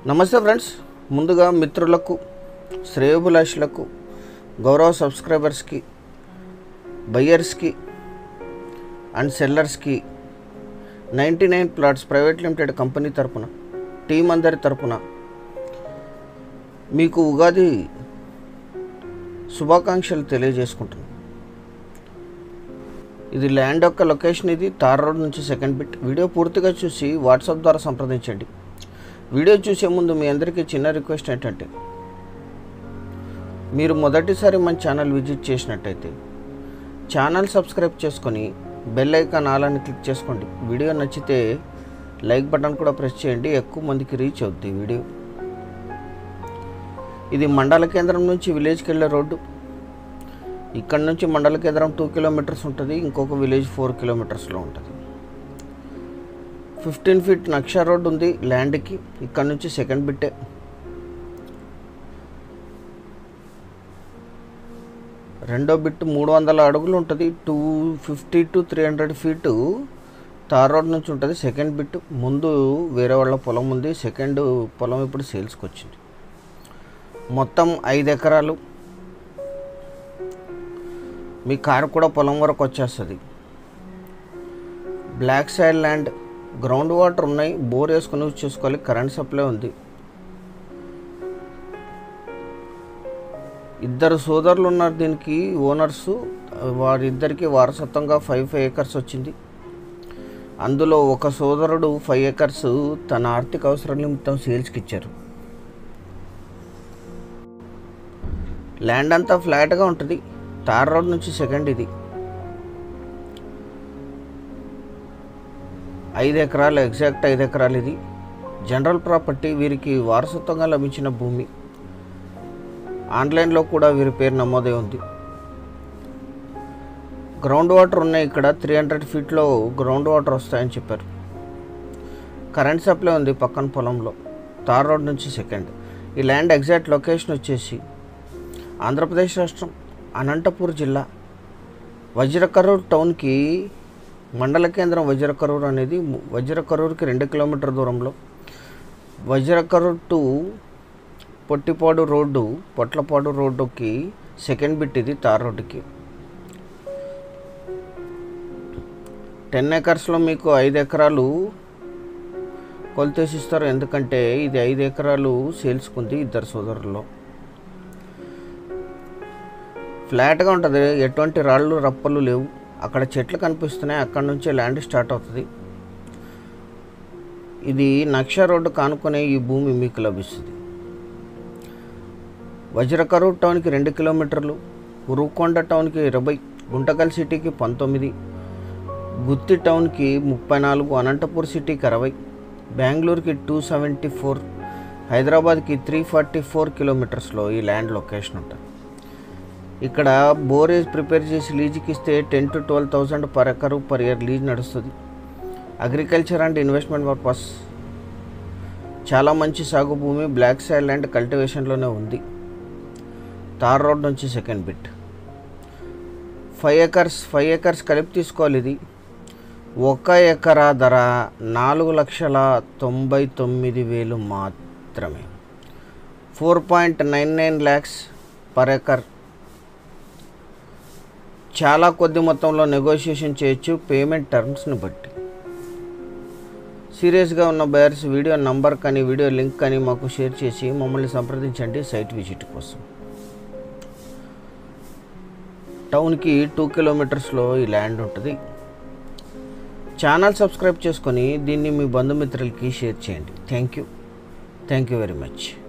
నమస్తే ఫ్రెండ్స్ ముందుగా మిత్రులకు శ్రేయోభిలాషులకు గౌరవ సబ్స్క్రైబర్స్కి బయ్యర్స్కి అండ్ సెల్లర్స్కి ninety nine plots private limited company తరపున టీం అందరి తరపున మీకు ఉగాది శుభాకాంక్షలు తెలియజేసుకుంటున్నాను ఇది ల్యాండ్ యొక్క లొకేషన్ ఇది తార్ రోడ్ నుంచి సెకండ్ బిట్ వీడియో పూర్తిగా చూసి వాట్సాప్ ద్వారా సంప్రదించండి వీడియో చూసే ముందు మీ అందరికీ చిన్న రిక్వెస్ట్ ఏంటంటే మీరు మొదటిసారి మన ఛానల్ విజిట్ చేసినట్టయితే ఛానల్ సబ్స్క్రైబ్ చేసుకొని బెల్ ఐకాన్ ఆలని క్లిక్ చేసుకోండి వీడియో నచ్చితే లైక్ బటన్ కూడా ప్రెస్ చేయండి ఎక్కువ మందికి రీచ్ అవుద్ది ఈ వీడియో ఇది మండల కేంద్రం నుంచి విలేజ్కి వెళ్ళే రోడ్డు ఇక్కడ నుంచి మండల కేంద్రం టూ కిలోమీటర్స్ ఉంటుంది ఇంకొక విలేజ్ ఫోర్ కిలోమీటర్స్లో ఉంటుంది ఫిఫ్టీన్ ఫీట్ నక్షా రోడ్ ఉంది ల్యాండ్కి ఇక్కడ నుంచి సెకండ్ బిట్టే రెండో బిట్ మూడు వందల అడుగులు ఉంటుంది two fifty to three hundred feet tar road నుంచి ఉంటుంది సెకండ్ బిట్ ముందు వేరే వాళ్ళ పొలం ఉంది సెకండ్ పొలం ఇప్పుడు సేల్స్కి వచ్చింది మొత్తం ఐదు ఎకరాలు మీ కారు కూడా పొలం వరకు వచ్చేస్తుంది black side land ground water ఉన్నాయి బోర్ వేసుకుని యూజ్ చేసుకోవాలి కరెంట్ సప్లై ఉంది ఇద్దరు సోదరులు ఉన్నారు దీనికి ఓనర్స్ వారిద్దరికి వారసత్వంగా ఫైవ్ ఫైవ్ ఏకర్స్ వచ్చింది అందులో ఒక సోదరుడు ఫైవ్ ఏకర్స్ తన ఆర్థిక అవసరాల నిమిత్తం సేల్స్కి ఇచ్చారు ల్యాండ్ అంతా ఫ్లాట్గా ఉంటుంది తార్ రోడ్ నుంచి సెకండ్ ఇది ఐదు ఎకరాలు ఎగ్జాక్ట్ ఐదు ఎకరాలు ఇది జనరల్ ప్రాపర్టీ వీరికి వారసత్వంగా లభించిన భూమి ఆన్లైన్లో కూడా వీరి పేరు నమోదై ఉంది గ్రౌండ్ వాటర్ ఉన్నాయి ఇక్కడ త్రీ హండ్రెడ్ ఫీట్లో గ్రౌండ్ వాటర్ వస్తాయని చెప్పారు కరెంట్ సప్లై ఉంది పక్కన పొలంలో తార్ రోడ్ నుంచి సెకండ్ ఈ ల్యాండ్ ఎగ్జాక్ట్ లొకేషన్ వచ్చేసి ఆంధ్రప్రదేశ్ రాష్ట్రం అనంతపూర్ జిల్లా వజ్రకరూర్ టౌన్కి మండల కేంద్రం వజ్రకరూర్ అనేది వజ్రకరూర్కి రెండు కిలోమీటర్ దూరంలో వజ్రకరూర్ టు పొట్టిపాడు రోడ్డు పొట్లపాడు రోడ్డుకి సెకండ్ బిట్ ఇది తార్ రోడ్డుకి టెన్ ఎకర్స్లో మీకు ఐదు ఎకరాలు కొలితేసి ఇస్తారు ఎందుకంటే ఇది ఐదు ఎకరాలు సేల్స్కుంది ఇద్దరు సోదరుల్లో ఫ్లాట్గా ఉంటుంది ఎటువంటి రాళ్ళు రప్పలు లేవు అక్కడ చెట్లు కనిపిస్తున్నాయి అక్కడ నుంచే ల్యాండ్ స్టార్ట్ అవుతుంది ఇది నక్ష రోడ్డు కానుకునే ఈ భూమి మీకు లభిస్తుంది వజ్రకరూర్ టౌన్కి రెండు కిలోమీటర్లు ఉరుకొండ టౌన్కి ఇరవై గుంటకల్ సిటీకి పంతొమ్మిది గుత్తి టౌన్కి ముప్పై నాలుగు అనంతపూర్ సిటీకి అరవై బెంగళూరుకి టూ సెవెంటీ ఫోర్ హైదరాబాద్కి త్రీ ఫార్టీ ఫోర్ కిలోమీటర్స్లో ఈ ల్యాండ్ లొకేషన్ ఉంటుంది ఇక్కడ బోరేజ్ ప్రిపేర్ చేసి లీజుకి ఇస్తే ten to twelve thousand per acre per year lease నడుస్తుంది అగ్రికల్చర్ అండ్ ఇన్వెస్ట్మెంట్ పర్పస్ చాలా మంచి సాగు భూమి బ్లాక్ సాయిల్ ల్యాండ్ కల్టివేషన్లోనే ఉంది తార్ రోడ్ నుంచి second bit five acres five acres కలిపి తీసుకోవాలి ఇది ఒక ఎకరా ధర నాలుగు లక్షల తొంభై తొమ్మిది వేలు మాత్రమే four point nine nine lakhs per acre చాలా కొద్ది మొత్తంలో నెగోషియేషన్ చేయొచ్చు పేమెంట్ టర్మ్స్ని బట్టి సీరియస్గా ఉన్న బయర్స్ వీడియో నంబర్ కానీ వీడియో లింక్ కానీ మాకు షేర్ చేసి మమ్మల్ని సంప్రదించండి సైట్ విజిట్ కోసం టౌన్కి టూ కిలోమీటర్స్లో ఈ ల్యాండ్ ఉంటుంది ఛానల్ సబ్స్క్రైబ్ చేసుకొని దీన్ని మీ బంధుమిత్రులకి షేర్ చేయండి thank you thank you very much